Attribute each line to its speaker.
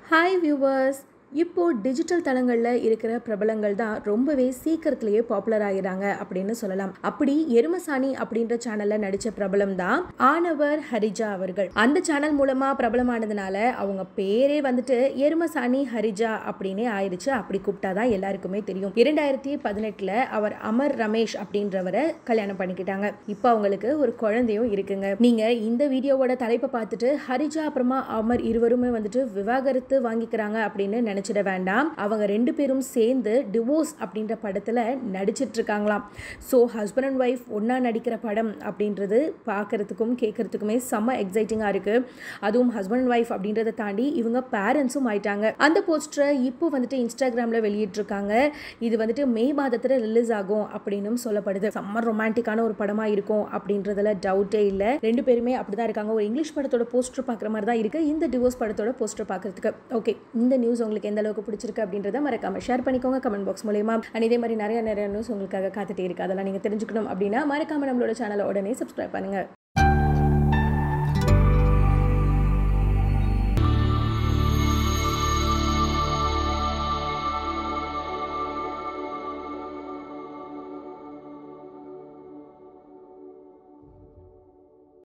Speaker 1: hi viewers இப்போ digital தளங்களில் இருக்கிற பிரபலங்கள் தான் ரொம்பவே சீக்கிரத்திலேயே பாப்புலர் ஆகிறாங்க அப்படின்னு சொல்லலாம் அப்படி எருமசாணி அப்படின்ற சேனல்ல நடிச்ச பிரபலம் தான் ஆனவர் ஹரிஜா அவர்கள் அந்த சேனல் மூலமா பிரபலமானதுனால அவங்க பேரே வந்துட்டு எருமசாணி ஹரிஜா அப்படின்னே ஆயிடுச்சு அப்படி கூப்பிட்டா தான் எல்லாருக்குமே தெரியும் இரண்டாயிரத்தி பதினெட்டுல அவர் அமர் ரமேஷ் அப்படின்றவரை கல்யாணம் பண்ணிக்கிட்டாங்க இப்போ அவங்களுக்கு ஒரு குழந்தையும் இருக்குங்க நீங்க இந்த வீடியோவோட தலைப்பை பார்த்துட்டு ஹரிஜா அப்புறமா அமர் இருவருமே வந்துட்டு விவாகரத்து வாங்கிக்கிறாங்க அப்படின்னு நினைச்சிட வேண்டாம் அவங்க ரெண்டு பேரும் சேர்ந்து டிவோர்ஸ் அப்படின்ற படத்துல நடிச்சிட்டு இருக்காங்களாம் ஸோ ஹஸ்பண்ட் அண்ட் ஒய்ஃப் ஒண்ணா நடிக்கிற படம் அப்படின்றது பார்க்கறதுக்கும் கேட்கறதுக்குமே செம்ம எக்ஸைட்டிங்காக இருக்கு அதுவும் ஹஸ்பண்ட் அண்ட் ஒய்ஃப் அப்படின்றத தாண்டி இவங்க பேரண்ட்ஸும் ஆயிட்டாங்க அந்த போஸ்டரை இப்போ வந்துட்டு இன்ஸ்டாகிராமில் வெளியிட்டிருக்காங்க இது வந்துட்டு மே மாதத்தில் ரிலீஸ் ஆகும் அப்படின்னு சொல்லப்படுது செம்ம ரொமான்டிக்கான ஒரு படமாக இருக்கும் அப்படின்றதுல டவுட்டே இல்லை ரெண்டு பேருமே அப்படிதான் இருக்காங்க ஒரு இங்கிலீஷ் படத்தோட போஸ்டர் பார்க்குற மாதிரி தான் இருக்கு இந்த டிவோர்ஸ் படத்தோட போஸ்டர் பார்க்கறதுக்கு ஓகே இந்த நியூஸ் உங்களுக்கு எந்த அளவுக்கு பிடிச்சிருக்கு அப்படின்றத மறக்காம ஷேர் பண்ணிக்கோங்க கமெண்ட் பாக்ஸ் மூலயமா அண்ட் இதே மாதிரி நிறைய நிறைய நியூஸ் உங்களுக்காக காத்துட்டே இருக்கு அதெல்லாம் நீங்கள் தெரிஞ்சுக்கணும் அப்படின்னா மறக்காம நம்மளோட சேனலை உடனே சப்ஸ்கிரைப் பண்ணுங்க